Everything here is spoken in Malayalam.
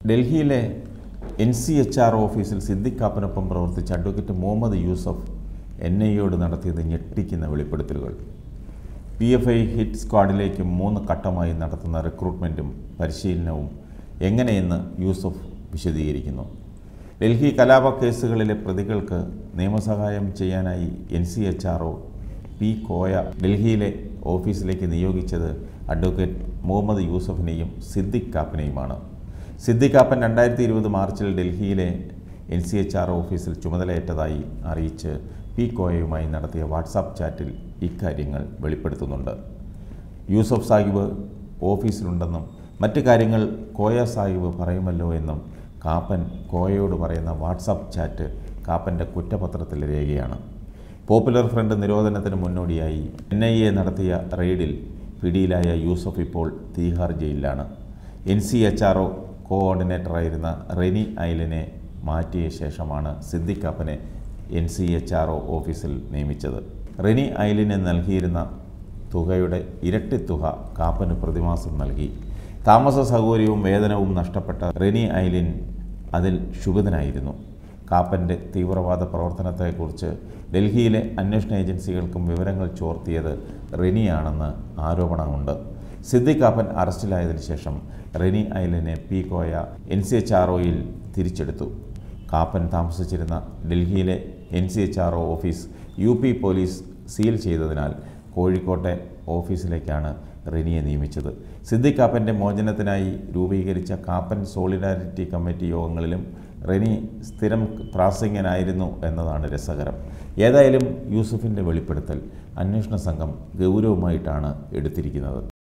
ഡൽഹിയിലെ എൻ സി എച്ച് ആർ ഓഫീസിൽ സിദ്ദിഖ് കാപ്പനൊപ്പം പ്രവർത്തിച്ച അഡ്വക്കേറ്റ് മുഹമ്മദ് യൂസഫ് എൻ ഐയോട് നടത്തിയത് ഞെട്ടിക്കുന്ന വെളിപ്പെടുത്തലുകൾ പി എഫ് ഐ ഹിറ്റ് സ്ക്വാഡിലേക്ക് മൂന്ന് ഘട്ടമായി നടത്തുന്ന റിക്രൂട്ട്മെൻറ്റും പരിശീലനവും എങ്ങനെയെന്ന് യൂസഫ് വിശദീകരിക്കുന്നു ഡൽഹി കലാപ കേസുകളിലെ പ്രതികൾക്ക് നിയമസഹായം ചെയ്യാനായി N C H R O P Koya ഡൽഹിയിലെ ഓഫീസിലേക്ക് നിയോഗിച്ചത് അഡ്വക്കേറ്റ് മുഹമ്മദ് യൂസഫിനെയും സിദ്ദിഖ് കാപ്പനെയുമാണ് സിദ്ദിഖ് കാപ്പൻ രണ്ടായിരത്തി ഇരുപത് മാർച്ചിൽ ഡൽഹിയിലെ എൻ സി എച്ച് ആർ ഓഫീസിൽ ചുമതലയേറ്റതായി അറിയിച്ച് പി കോയയുമായി നടത്തിയ വാട്സാപ്പ് ചാറ്റിൽ ഇക്കാര്യങ്ങൾ വെളിപ്പെടുത്തുന്നുണ്ട് യൂസഫ് സാഹിബ് ഓഫീസിലുണ്ടെന്നും മറ്റ് കാര്യങ്ങൾ കോയ സാഹിബ് പറയുമല്ലോ എന്നും കാപ്പൻ കോയയോട് പറയുന്ന വാട്സാപ്പ് ചാറ്റ് കാപ്പൻ്റെ കുറ്റപത്രത്തിലെ രേഖയാണ് പോപ്പുലർ ഫ്രണ്ട് നിരോധനത്തിന് മുന്നോടിയായി എൻ ഐ എ നടത്തിയ റെയ്ഡിൽ പിടിയിലായ യൂസഫ് ഇപ്പോൾ തീഹാർ ജയിലിലാണ് N C H R O കോഓർഡിനേറ്ററായിരുന്ന റെനി ഐലിനെ മാറ്റിയ ശേഷമാണ് സിദ്ദിഖ് കാപ്പനെ N C H R O ഓഫീസിൽ നിയമിച്ചത് റെനി ഐലിന് നൽകിയിരുന്ന തുകയുടെ ഇരട്ടി തുക കാപ്പന് പ്രതിമാസം നൽകി താമസ സൗകര്യവും വേതനവും നഷ്ടപ്പെട്ട റെനി ഐലിൻ അതിൽ ക്ഷുഭിതനായിരുന്നു കാപ്പൻ്റെ തീവ്രവാദ പ്രവർത്തനത്തെക്കുറിച്ച് ഡൽഹിയിലെ അന്വേഷണ ഏജൻസികൾക്കും വിവരങ്ങൾ ചോർത്തിയത് റെനിയാണെന്ന് ആരോപണമുണ്ട് സിദ്ദിഖ് കാപ്പൻ അറസ്റ്റിലായതിനു ശേഷം റെനി ഐലിനെ P Koya N C H R ഒയിൽ തിരിച്ചെടുത്തു കാപ്പൻ താമസിച്ചിരുന്ന ഡൽഹിയിലെ N C H R O office U P police seal ചെയ്തതിനാൽ കോഴിക്കോട്ടെ ഓഫീസിലേക്കാണ് റെനിയെ നിയമിച്ചത് സിദ്ദിഖ് കാപ്പൻ്റെ മോചനത്തിനായി രൂപീകരിച്ച കാപ്പൻ സോളിഡാരിറ്റി കമ്മിറ്റി യോഗങ്ങളിലും റെനി സ്ഥിരം പ്രാസംഗനായിരുന്നു എന്നതാണ് രസകരം ഏതായാലും യൂസുഫിൻ്റെ വെളിപ്പെടുത്തൽ അന്വേഷണ സംഘം ഗൗരവമായിട്ടാണ് എടുത്തിരിക്കുന്നത്